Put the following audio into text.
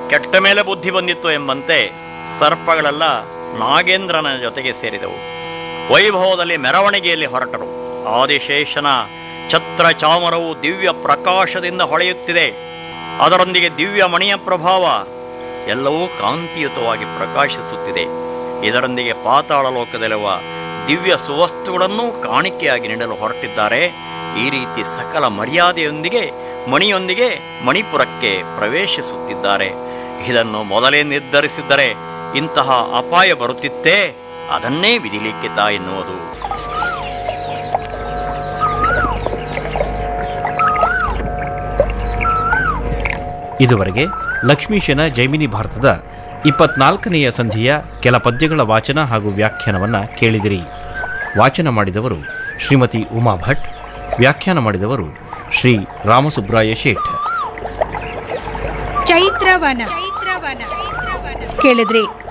ಕೆಟ್ಟ ಮೇಲೆ ಬುದ್ಧಿ ಬಂದಿತ್ತು ಎಂಬಂತೆ ಸರ್ಪಗಳೆಲ್ಲ ನಾಗೇಂದ್ರನ ಜೊತೆಗೆ ಸೇರಿದವು ವೈಭವದಲ್ಲಿ ಮೆರವಣಿಗೆಯಲ್ಲಿ ಹೊರಟರು ಆದಿಶೇಷನ ಛತ್ರ ಚಾಮರವು ದಿವ್ಯ ಪ್ರಕಾಶದಿಂದ ಹೊಳೆಯುತ್ತಿದೆ ಅದರೊಂದಿಗೆ ದಿವ್ಯ ಮಣಿಯ ಪ್ರಭಾವ ಎಲ್ಲವೂ ಕಾಂತಿಯುತವಾಗಿ ಪ್ರಕಾಶಿಸುತ್ತಿದೆ ಇದರೊಂದಿಗೆ ಪಾತಾಳ ಲೋಕದಲ್ಲಿರುವ ದಿವ್ಯ ಸುವಸ್ತುಗಳನ್ನು ಕಾಣಿಕೆಯಾಗಿ ನೀಡಲು ಹೊರಟಿದ್ದಾರೆ ಈ ರೀತಿ ಸಕಲ ಮರ್ಯಾದೆಯೊಂದಿಗೆ ಮಣಿಯೊಂದಿಗೆ ಮಣಿಪುರಕ್ಕೆ ಪ್ರವೇಶಿಸುತ್ತಿದ್ದಾರೆ ಇದನ್ನು ಮೊದಲೇ ನಿರ್ಧರಿಸಿದ್ದರೆ ಇಂತಹ ಅಪಾಯ ಬರುತ್ತಿತ್ತೇ ಅದನ್ನೇ ವಿಧಿಲಿಖಿತ ಎನ್ನುವುದು ಇದುವರೆಗೆ ಲಕ್ಷ್ಮೀಶನ ಜೈಮಿನಿ ಭಾರತದ ಇಪ್ಪತ್ನಾಲ್ಕನೆಯ ಸಂಧಿಯ ಕೆಲ ಪದ್ಯಗಳ ವಾಚನ ಹಾಗೂ ವ್ಯಾಖ್ಯಾನವನ್ನು ಕೇಳಿದಿರಿ ವಾಚನ ಮಾಡಿದವರು ಶ್ರೀಮತಿ ಉಮಾ ಭಟ್ ವ್ಯಾಖ್ಯಾನ ಮಾಡಿದವರು ಶ್ರೀ ರಾಮಸುಬ್ರಾಯ ಶೇಠ್ ಚೈತ್ರವನ ಚೈತ್ರವನ ಕೇಳಿದ್ರಿ